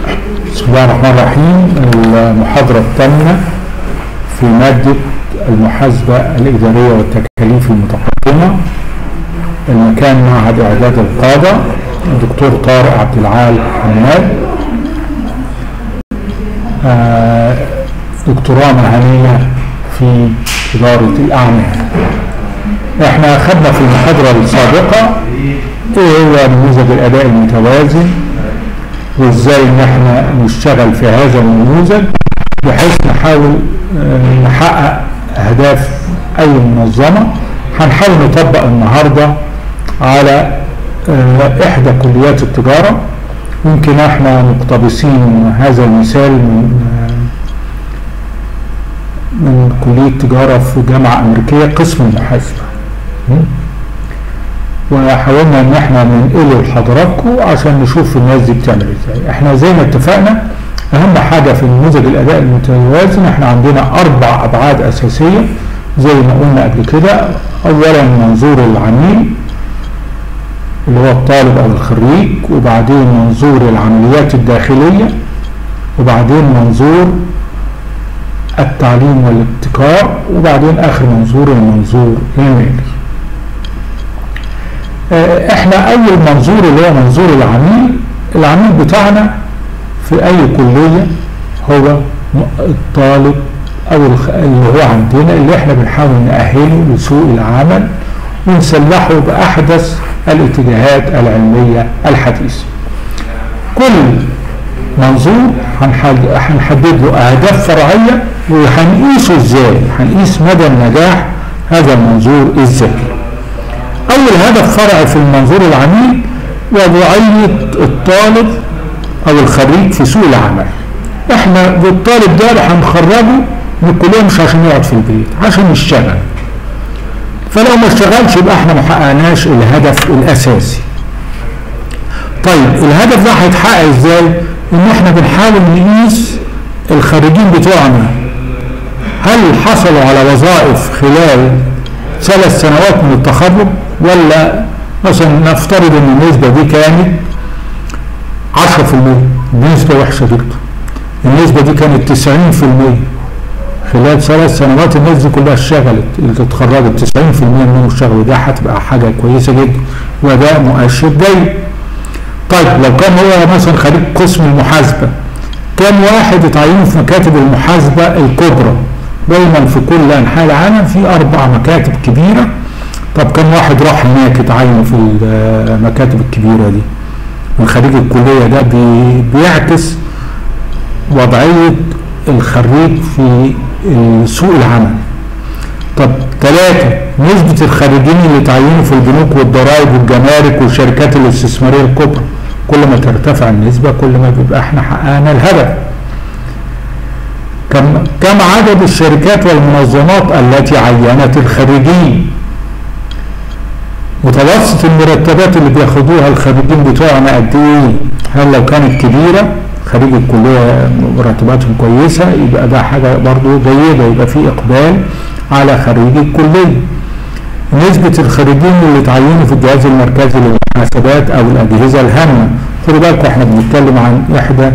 بسم الله الرحمن الرحيم المحاضرة الثامنة في مادة المحاسبة الإدارية والتكاليف المتقدمة المكان معهد إعداد القادة الدكتور طارق عبد العال حماد آه، دكتوراه مهنية في إدارة الأعمال احنا أخذنا في المحاضرة السابقة ايه هو نموذج الأداء المتوازن وازاي ان احنا نشتغل في هذا النموذج بحيث نحاول آه، نحقق اهداف اي منظمه هنحاول نطبق النهارده على آه، احدى كليات التجاره يمكن احنا مقتبسين هذا المثال من آه، من كليه تجاره في جامعه امريكيه قسم المحاسبه م? وحاولنا ان احنا ننقله لحضراتكم عشان نشوف الناس دي بتعمل ازاي احنا زي ما اتفقنا اهم حاجه في نموذج الاداء المتوازن احنا عندنا اربع ابعاد اساسيه زي ما قلنا قبل كده اولا منظور العميل اللي هو الطالب او الخريج وبعدين منظور العمليات الداخليه وبعدين منظور التعليم والابتكار وبعدين اخر منظور المنظور المالي آه، احنا اول منظور اللي هو منظور العميل العميل بتاعنا في اي كلية هو م- الطالب او الخ- اللي هو عندنا اللي احنا بنحاول نأهله لسوق العمل ونسلحه باحدث الاتجاهات العلمية الحديثة كل منظور هنحد- هنحدد له اهداف فرعية وهنقيسه ازاي هنقيس مدى النجاح هذا المنظور ازاي أول هدف فرعي في المنظور العميل وضعية الطالب أو الخريج في سوق العمل. إحنا بالطالب ده اللي هنخرجه من الكلية مش عشان يقعد في البيت، عشان يشتغل. فلو ما اشتغلش يبقى إحنا ما حققناش الهدف الأساسي. طيب الهدف ده هيتحقق إزاي؟ إن إحنا بنحاول نقيس الخريجين بتوعنا هل حصلوا على وظائف خلال ثلاث سنوات من التخرج ولا مثلا نفترض ان النسبه دي كانت 10% نسبه وحشه جدا النسبه دي كانت 90% خلال ثلاث سنوات الناس دي كلها اشتغلت اللي اتخرجت 90% منهم اشتغلوا ده هتبقى حاجه كويسه جدا وده مؤشر جيد طيب لو كان هو مثلا خريج قسم المحاسبه كام واحد اتعينوا في مكاتب المحاسبه الكبرى دايما في كل انحاء العالم في اربع مكاتب كبيره طب كم واحد راح هناك اتعين في المكاتب الكبيره دي من خريج الكليه ده بي- بيعكس وضعيه الخريج في سوق العمل طب ثلاثة نسبة الخريجين اللي اتعينوا في البنوك والضرائب والجمارك والشركات الاستثمارية الكبرى كل ما ترتفع النسبة كل ما بيبقى احنا حققنا الهدف كم كم عدد الشركات والمنظمات التي عينت الخريجين متوسط المرتبات اللي بياخدوها الخريجين بتوعنا قد ايه هل لو كانت كبيره خريج الكليه مرتباتهم كويسه يبقى ده حاجه برضو جيده يبقى في اقبال على خريج الكليه نسبة الخريجين اللي اتعينوا في الجهاز المركزي للمحاسبات أو الأجهزة الهامة خدوا بالكم احنا بنتكلم عن إحدى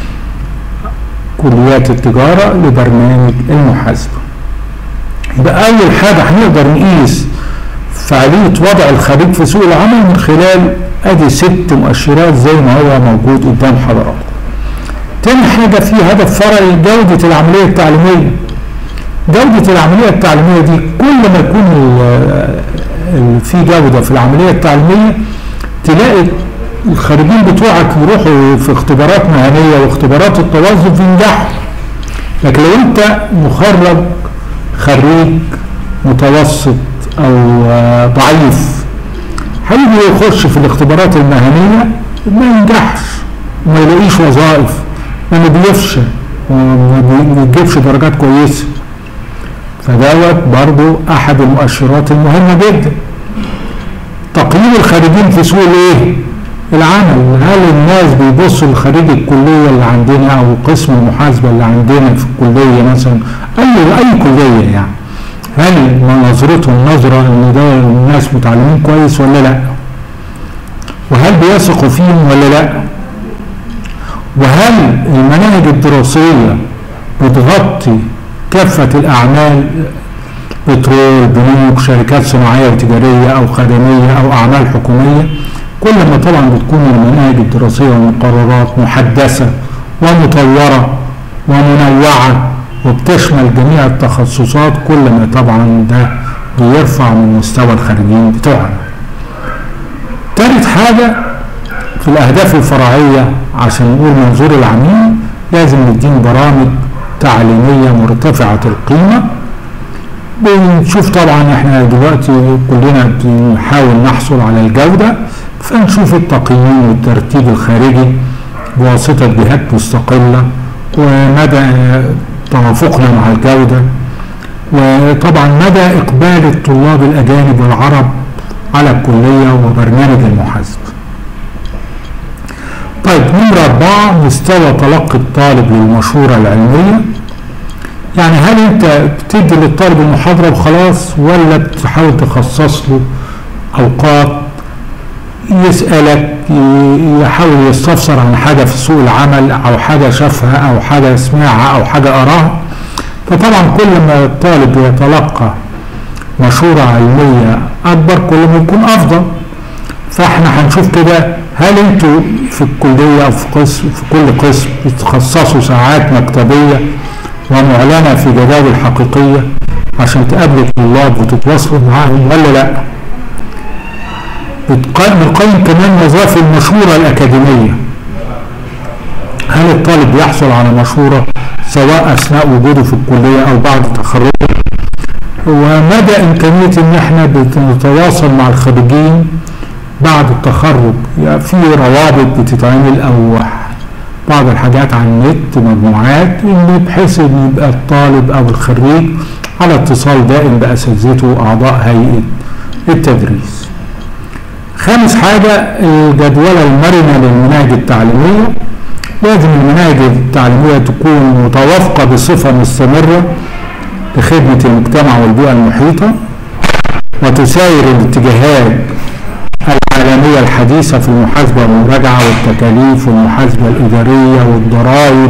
كليات التجارة لبرنامج المحاسبة يبقى أول حاجة هنقدر نقيس فعالية وضع الخريج في سوق العمل من خلال أدي ست مؤشرات زي ما هو موجود قدام حضراتكم. تاني حاجة في هدف فرعي جودة العملية التعليمية. جودة العملية التعليمية دي كل ما يكون ال- ال- في جودة في العملية التعليمية تلاقي الخريجين بتوعك يروحوا في اختبارات مهنية واختبارات التوظف ينجحوا لكن لو انت مخرج خريج متوسط او آه، ضعيف هيجي يخش في الاختبارات المهنية ما ينجحش وما يلاقيش وظائف لانه بيفشل وما بي- بيجيبش درجات كويسة فدوت برضو احد المؤشرات المهمة جدا تقييم الخارجين في سوق الايه؟ العمل هل الناس بيبصوا لخريج الكليه اللي عندنا او قسم المحاسبه اللي عندنا في الكليه مثلا اي اي كليه يعني هل نظرتهم نظره ان ده الناس متعلمين كويس ولا لا؟ وهل بيثقوا فيهم ولا لا؟ وهل المناهج الدراسية بتغطي كافة الأعمال بترول بنوك شركات صناعية وتجارية أو خدمية أو أعمال حكومية كل ما طبعا بتكون المناهج الدراسية والمقررات محدثة ومطورة ومنوعة وبتشمل جميع التخصصات كل ما طبعا ده بيرفع من مستوى الخريجين بتوعنا تالت حاجة في الأهداف الفرعية عشان نقول منظور العميل لازم ندين برامج تعليمية مرتفعة القيمة بنشوف طبعا احنا دلوقتي كلنا بنحاول نحصل على الجودة فنشوف التقييم والترتيب الخارجي بواسطة جهات مستقلة ومدى توافقنا مع الجودة وطبعا مدى إقبال الطلاب الأجانب والعرب على الكلية وبرنامج المحاسبة طيب نمرة أربعة مستوى تلقي الطالب للمشورة العلمية يعني هل أنت بتدي للطالب المحاضرة وخلاص ولا بتحاول تخصص له أوقات يسألك يحاول يستفسر عن حاجة في سوق العمل أو حاجة شافها أو حاجة سمعها أو حاجة قراها فطبعا كل ما الطالب يتلقى مشورة علمية أكبر كل ما يكون أفضل فاحنا هنشوف كده هل انتوا في الكلية أو في قسم في كل قسم بتخصصوا ساعات مكتبية ومعلنة في جداول حقيقية عشان تقابلوا الطلاب وتتواصلوا معاهم ولا لا؟ بنقيم كمان وظائف المشورة الأكاديمية هل الطالب يحصل على مشورة سواء أثناء وجوده في الكلية أو بعد تخرجه ومدى إمكانية إن إحنا بنتواصل مع الخريجين بعد التخرج يعني في روابط بتتعمل أو بعض الحاجات على النت مجموعات اللي بحيث إن يبقى الطالب أو الخريج على اتصال دائم بأساتذته وأعضاء هيئة التدريس. خامس حاجة الجدولة المرنة للمناهج التعليمية لازم المناهج التعليمية تكون متوافقة بصفة مستمرة لخدمة المجتمع والبيئة المحيطة وتساير الاتجاهات العالمية الحديثة في المحاسبة والمراجعة والتكاليف والمحاسبة الإدارية والضرائب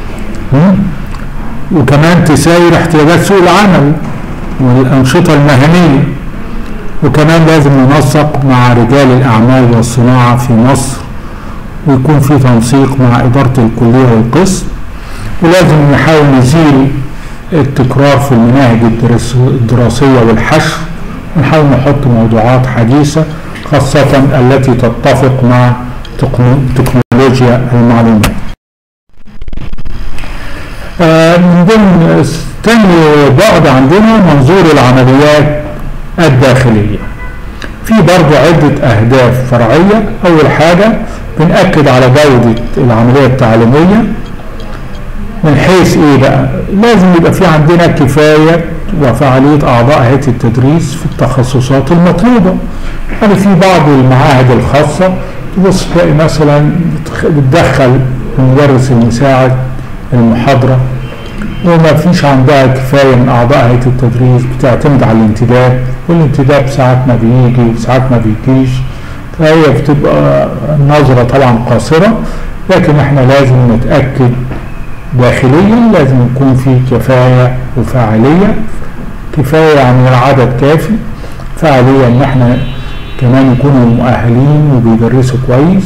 وكمان تساير احتياجات سوق العمل والأنشطة المهنية وكمان لازم ننسق مع رجال الأعمال والصناعة في مصر ويكون في تنسيق مع إدارة الكلية والقسم ولازم نحاول نزيل التكرار في المناهج الدراسية والحشو ونحاول نحط موضوعات حديثة خاصة التي تتفق مع تكنولوجيا المعلومات من ضمن تاني بعد عندنا منظور العمليات الداخلية في برضه عدة أهداف فرعية أول حاجة بنأكد على جودة العملية التعليمية من حيث إيه بقى؟ لازم يبقى في عندنا كفاية وفعالية أعضاء هيئة التدريس في التخصصات المطلوبة يعني في بعض المعاهد الخاصة تبص تلاقي مثلا بتدخل المدرس المساعد المحاضرة وما فيش عندها كفاية من أعضاء هيئة التدريس بتعتمد على الانتداب والانتداب ساعات ما بيجي وساعات ما بيجيش فهي بتبقى النظرة طبعا قاصرة لكن احنا لازم نتأكد داخليا لازم يكون في كفاية وفاعلية كفاية يعني العدد كافي فعالية ان احنا كمان يكونوا مؤهلين وبيدرسوا كويس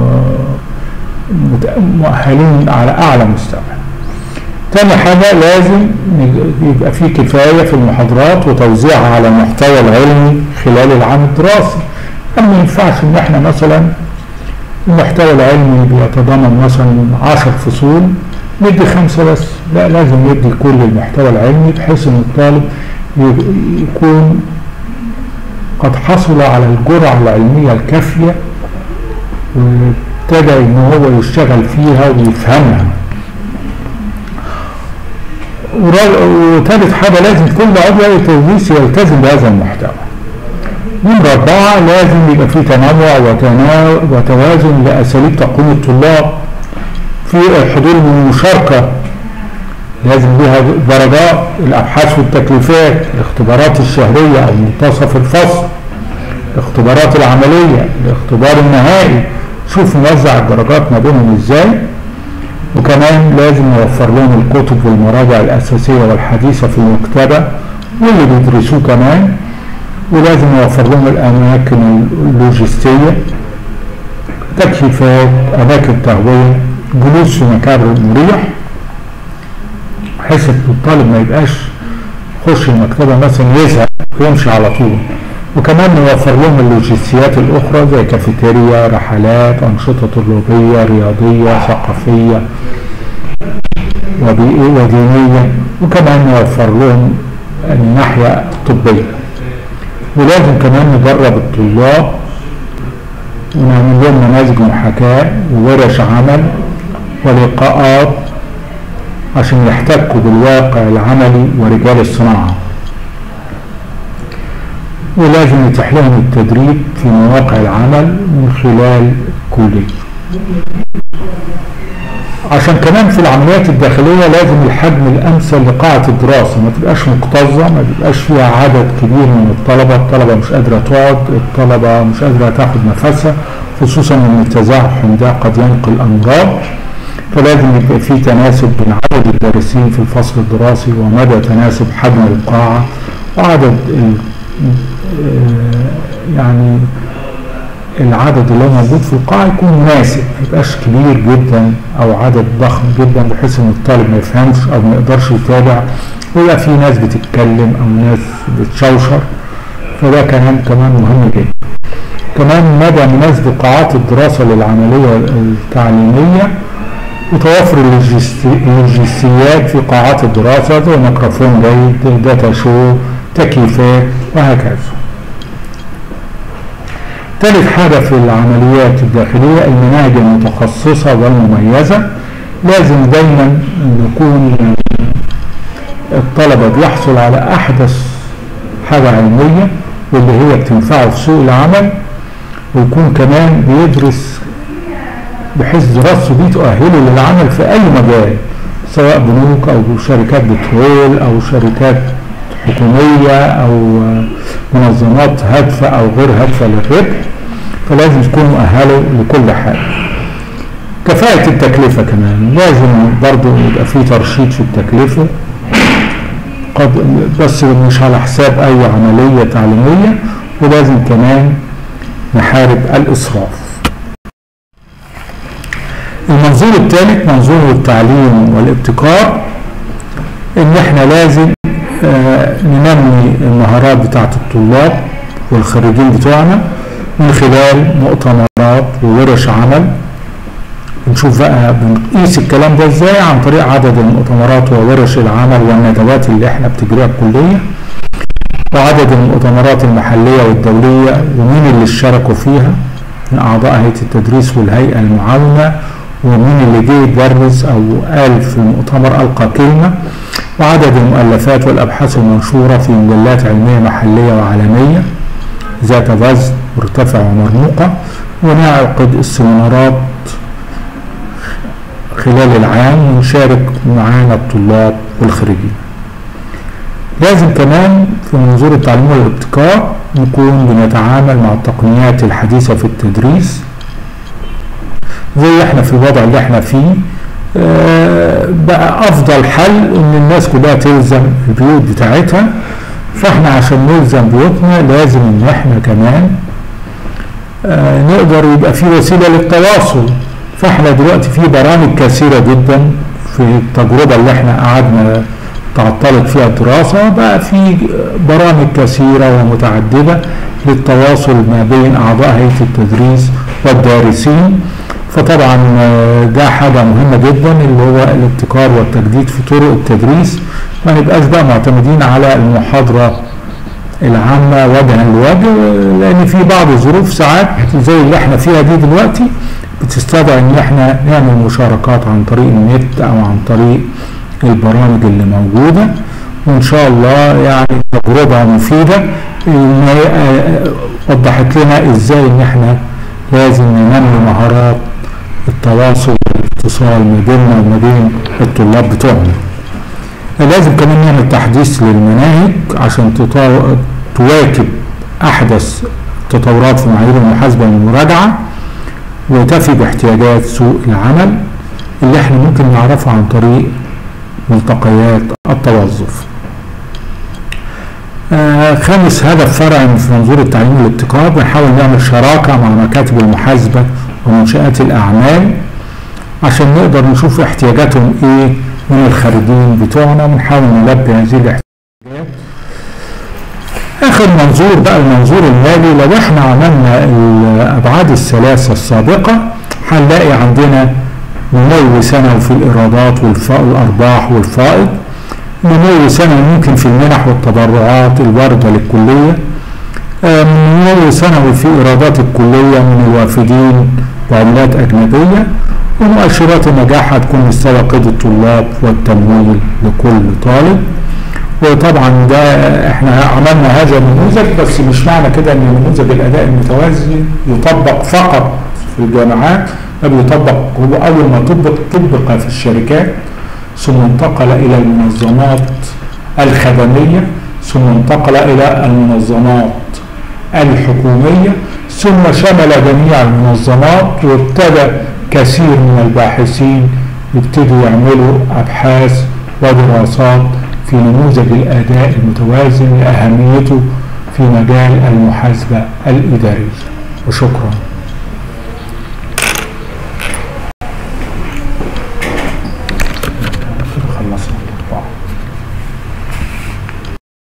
ومؤهلين على اعلى مستوى تاني حاجة لازم يبقى في كفاية في المحاضرات وتوزيعها على المحتوى العلمي خلال العام الدراسي ما ينفعش ان احنا مثلا المحتوى العلمي بيتضمن مثلا عشر فصول ندي خمسة بس لا لازم ندي كل المحتوى العلمي بحيث ان الطالب يكون قد حصل على الجرعة العلمية الكافية وابتدى ان هو يشتغل فيها ويفهمها وثالث حاجة لازم كل عضو تدريس يلتزم بهذا المحتوى نمرة أربعة لازم يبقى في تنوع وتوازن لأساليب تقويم الطلاب في الحضور من المشاركة لازم ليها درجات الأبحاث والتكليفات الاختبارات الشهرية أو منتصف الفصل الاختبارات العملية الاختبار النهائي شوف نوزع الدرجات ما بينهم ازاي وكمان لازم نوفر لهم الكتب والمراجع الأساسية والحديثة في المكتبة واللي بيدرسوه كمان ولازم نوفر لهم الأماكن اللوجستية تكييفات أماكن تهوية جلوس في مكان مريح بحيث الطالب ما يبقاش يخش المكتبة مثلا يزهق ويمشي على طول وكمان نوفر لهم اللوجستيات الأخرى زي كافيتيريا رحلات أنشطة طلابية رياضية ثقافية وبيئية ودينية وكمان نوفر لهم الناحية الطبية ولازم كمان ندرب الطلاب ونعمل لهم نماذج محاكاة وورش عمل ولقاءات عشان يحتكوا بالواقع العملي ورجال الصناعة ولازم يتيح لهم التدريب في مواقع العمل من خلال الكلية عشان كمان في العمليات الداخلية لازم الحجم الأمثل لقاعة الدراسة ما تبقاش مكتظة ما تبقاش فيها عدد كبير من الطلبة الطلبة مش قادرة تقعد الطلبة مش قادرة تاخد نفسها خصوصا ان التزاحم ده قد ينقل أمراض فلازم يبقى في تناسب بين عدد الدارسين في الفصل الدراسي ومدى تناسب حجم القاعة وعدد يعني العدد اللي هو موجود في القاعة يكون مناسب ما يبقاش كبير جدا أو عدد ضخم جدا بحيث إن الطالب ما يفهمش أو ما يقدرش يتابع ويبقى في ناس بتتكلم أو ناس بتشوشر فده كمان كمان مهم جدا. كمان مدى مناسبة قاعات الدراسة للعملية التعليمية وتوفر اللوجستيات في قاعات الدراسة زي ميكروفون جيد داتا شو تكييفات وهكذا ثالث حاجة في العمليات الداخلية المناهج المتخصصة والمميزة لازم دايما يكون الطلبة بيحصل على أحدث حاجة علمية واللي هي بتنفعه في سوق العمل ويكون كمان بيدرس بحيث دراسته دي تؤهله للعمل في أي مجال سواء بنوك أو شركات بترول أو شركات حكومية أو منظمات هادفة أو غير هادفة للربح فلازم تكون مؤهله لكل حاجة كفاءة التكلفة كمان لازم برضو يبقى في ترشيد في التكلفة قد بس مش على حساب أي عملية تعليمية ولازم كمان نحارب الإسراف المنظور الثالث منظور التعليم والابتكار ان احنا لازم آه ننمي المهارات بتاعت الطلاب والخريجين بتوعنا من خلال مؤتمرات وورش عمل نشوف بقى بنقيس الكلام ده ازاي عن طريق عدد المؤتمرات وورش العمل والندوات اللي احنا بتجريها الكليه وعدد المؤتمرات المحليه والدوليه ومين اللي اشتركوا فيها من اعضاء هيئه التدريس والهيئه المعاونه ومين اللي جه يدرس او قال في المؤتمر القى كلمه وعدد المؤلفات والابحاث المنشوره في مجلات علميه محليه وعالميه ذات وزن مرتفع ومرموقه ونعقد السيمينارات خلال العام ونشارك معانا الطلاب والخريجين لازم كمان في منظور التعليم والابتكار نكون بنتعامل مع التقنيات الحديثة في التدريس زي احنا في الوضع اللي احنا فيه اه بقى افضل حل ان الناس كلها تلزم البيوت بتاعتها فاحنا عشان نلزم بيوتنا لازم ان احنا كمان اه نقدر يبقى في وسيله للتواصل فاحنا دلوقتي في برامج كثيره جدا في التجربه اللي احنا قعدنا تعطلت فيها الدراسه بقى في برامج كثيره ومتعدده للتواصل ما بين اعضاء هيئه التدريس والدارسين فطبعا ده حاجه مهمه جدا اللي هو الابتكار والتجديد في طرق التدريس ما نبقاش بقى معتمدين على المحاضره العامه وجها لوجه لان في بعض الظروف ساعات زي اللي احنا فيها دي دلوقتي بتستدعي ان احنا نعمل مشاركات عن طريق النت او عن طريق البرامج اللي موجودة وان شاء الله يعني تجربة مفيدة وضحت لنا ازاي ان احنا لازم ننمي مهارات التواصل والاتصال ما بيننا وما بين الطلاب بتوعنا لازم كمان نعمل تحديث للمناهج عشان تواكب احدث التطورات في معايير المحاسبة والمراجعة وتفي باحتياجات سوق العمل اللي احنا ممكن نعرفه عن طريق ملتقيات التوظف آه خامس هدف فرعي في منظور التعليم والابتكار بنحاول نعمل شراكة مع مكاتب المحاسبة ومنشآت الأعمال عشان نقدر نشوف احتياجاتهم ايه من الخارجين بتوعنا ونحاول نلبي هذه الاحتياجات اخر منظور بقى المنظور المالي لو احنا عملنا الابعاد الثلاثة السابقة هنلاقي عندنا نمو سنوي في الايرادات والارباح والفائض نمو سنوي ممكن في المنح والتبرعات الواردة للكلية نمو سنوي في ايرادات الكلية من الوافدين بعملات اجنبية ومؤشرات النجاح هتكون مستوى قيد الطلاب والتمويل لكل طالب وطبعا ده احنا عملنا هذا النموذج بس مش معنى كده ان نموذج الاداء المتوازي يطبق فقط في الجامعات بل يطبق هو اول ما طبق طبق في الشركات ثم انتقل الى المنظمات الخدميه ثم انتقل الى المنظمات الحكوميه ثم شمل جميع المنظمات وابتدى كثير من الباحثين يبتدوا يعملوا ابحاث ودراسات في نموذج الاداء المتوازن لاهميته في مجال المحاسبه الاداريه وشكرا